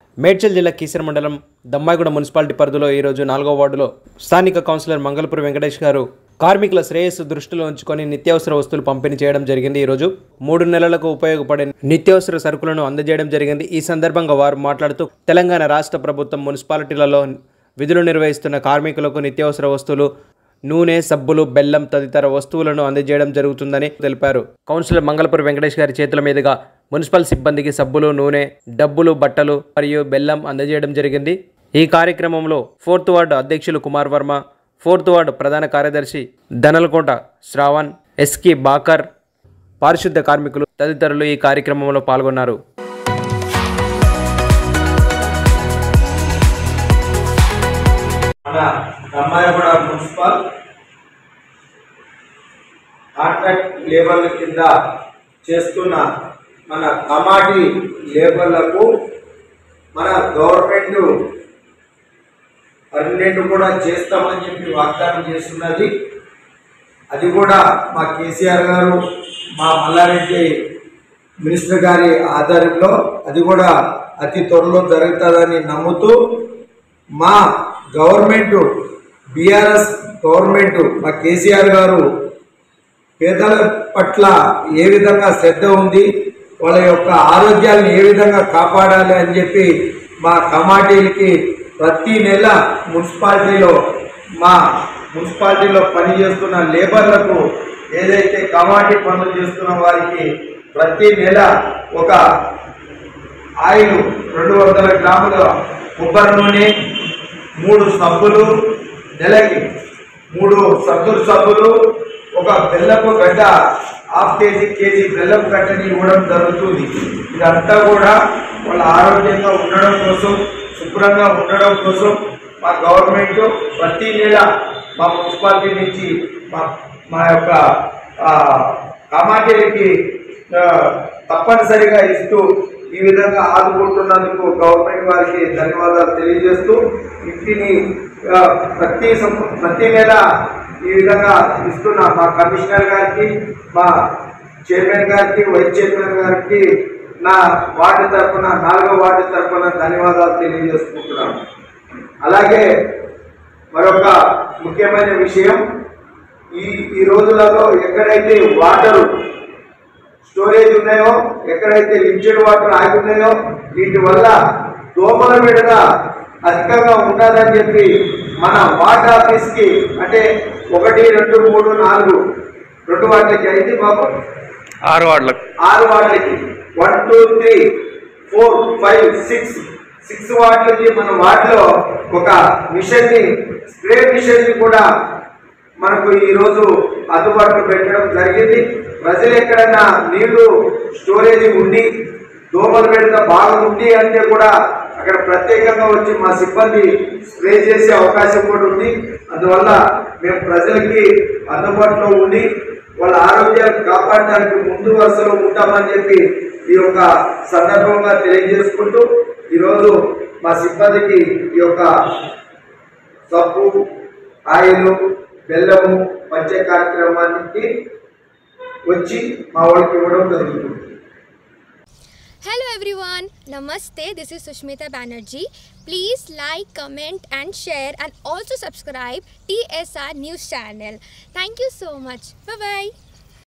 మేడ్చల్ జిల్లా కీసర మండలం దమ్మాయిగూడ మున్సిపాలిటీ పరిధిలో ఈరోజు నాలుగో వార్డులో స్థానిక కౌన్సిలర్ మంగళపురి వెంకటేష్ గారు కార్మికుల శ్రేయస్సు దృష్టిలో ఉంచుకొని నిత్యావసర వస్తువులు పంపిణీ చేయడం జరిగింది ఈరోజు మూడు నెలలకు ఉపయోగపడే నిత్యావసర సరుకులను అందజేయడం జరిగింది ఈ సందర్భంగా వారు మాట్లాడుతూ తెలంగాణ రాష్ట్ర ప్రభుత్వం మున్సిపాలిటీలలో విధులు నిర్వహిస్తున్న కార్మికులకు నిత్యావసర వస్తువులు నూనె సబ్బులు బెల్లం తదితర వస్తువులను అందజేయడం జరుగుతుందని తెలిపారు కౌన్సిలర్ మంగళపురి వెంకటేష్ గారి చేతుల మీదుగా మున్సిపల్ సిబ్బందికి సబ్బులు నూనె డబ్బులు బట్టలు మరియు బెల్లం అందజేయడం జరిగింది ఈ కార్యక్రమంలో ఫోర్త్ వార్డు అధ్యక్షులు కుమార్ వర్మ ఫోర్త్ వార్డు ప్రధాన కార్యదర్శి దనలకోట శ్రావణ్ ఎస్కి బాకర్ పారిశుద్ధ కార్మికులు తదితరులు ఈ కార్యక్రమంలో పాల్గొన్నారు మన రమ్మాయగూడ మున్సిపల్ కాంట్రాక్ట్ లేబర్ల కింద చేస్తున్న మన కమాటీ లేబర్లకు మన గవర్నమెంట్ పర్మనెంట్ కూడా చేస్తామని చెప్పి వాగ్దానం చేస్తున్నది అది కూడా మా కేసీఆర్ గారు మా మల్లారెడ్డి మినిస్టర్ గారి ఆధ్వర్యంలో అది కూడా అతి త్వరలో జరుగుతుందని నమ్ముతూ మా గవర్నమెంట్ బీఆర్ఎస్ గవర్నమెంట్ మా కేసీఆర్ గారు పేదల పట్ల ఏ విధంగా శ్రద్ధ ఉంది వాళ్ళ యొక్క ఆరోగ్యాలను ఏ విధంగా కాపాడాలి అని చెప్పి మా కమాటీలకి ప్రతి నెల మున్సిపాలిటీలో మా మున్సిపాలిటీలో పనిచేస్తున్న లేబర్లకు ఏదైతే కమాటీ పనులు చేస్తున్న వారికి ప్రతి నెల ఒక ఆయిల్ రెండు వందల గ్రాముల కొబ్బరి నూనె మూడు సబ్బులు నెలకి మూడు సద్దులు సబ్బులు ఒక బెల్లపు గడ్డ హాఫ్ కేజీ కేజీ బెల్లపు గడ్డని ఇవ్వడం జరుగుతుంది ఇదంతా కూడా వాళ్ళ ఆరోగ్యంగా ఉండడం కోసం శుభ్రంగా ఉండడం కోసం మా గవర్నమెంట్ ప్రతి నెల మా మున్సిపాలిటీ నుంచి మా మా యొక్క ఆ, కమాటీలకి ఆ, తప్పనిసరిగా ఇస్తూ ఈ విధంగా ఆదుకుంటున్నందుకు గవర్నమెంట్ వారికి ధన్యవాదాలు తెలియజేస్తూ ఇంటిని ఆ, ప్రతి సం- ప్రతి నెల ఈ విధంగా ఇస్తున్న మా కమిషనర్ గారికి మా చైర్మన్ గారికి వైస్ చైర్మన్ గారికి నా వార్డు తరఫున నాలుగో వార్డు తరఫున ధన్యవాదాలు తెలియజేసుకుంటున్నాను అలాగే మరొక ముఖ్యమైన విషయం ఈ ఈ రోజులలో ఎక్కడైతే వాటరు స్టోరేజ్ ఉన్నాయో ఎక్కడైతే లిమిటెడ్ వాటర్ ఆగి ఉన్నాయో వీటి వల్ల దోమల విడత అధికంగా ఉండదని చెప్పి మన వాటర్ ఆఫీస్కి అంటే ఒకటి రెండు మూడు నాలుగు రెండు వాటికి అయితే బాబు ఆరు వార్డులకు ఆరు వార్డులకి one two three four five six six వార్డులకి మన వార్డులో ఒక మిషన్ ని స్ప్రే మిషన్ ని కూడా మనకు ఈ రోజు అందుబాటులో పెట్టడం జరిగింది ప్రజలు ఎక్కడైనా నీళ్లు స్టోరేజ్ ఉండి దోమలు పెడితే బాగా ఉంది అంటే కూడా అక్కడ ప్రత్యేకంగా వచ్చి మా సిబ్బంది స్ప్రే చేసే అవకాశం కూడా ఉంది అందువల్ల మేము ప్రజలకి అందుబాటులో ఉండి వాళ్ళ ఆరోగ్యాన్ని కాపాడడానికి ముందు వరుసలో ఉంటామని చెప్పి ఈ యొక్క సందర్భంగా తెలియజేసుకుంటూ ఈరోజు మా సిబ్బందికి ఈ యొక్క సబ్బు ఆయిల్ బెల్లము పంచే కార్యక్రమానికి వచ్చి మా వాళ్ళకి ఇవ్వడం జరుగుతుంది Hello everyone, Namaste. This is Sushmita Banerjee. Please like, comment, and share, and also subscribe TSR News channel. Thank you so much. Bye bye.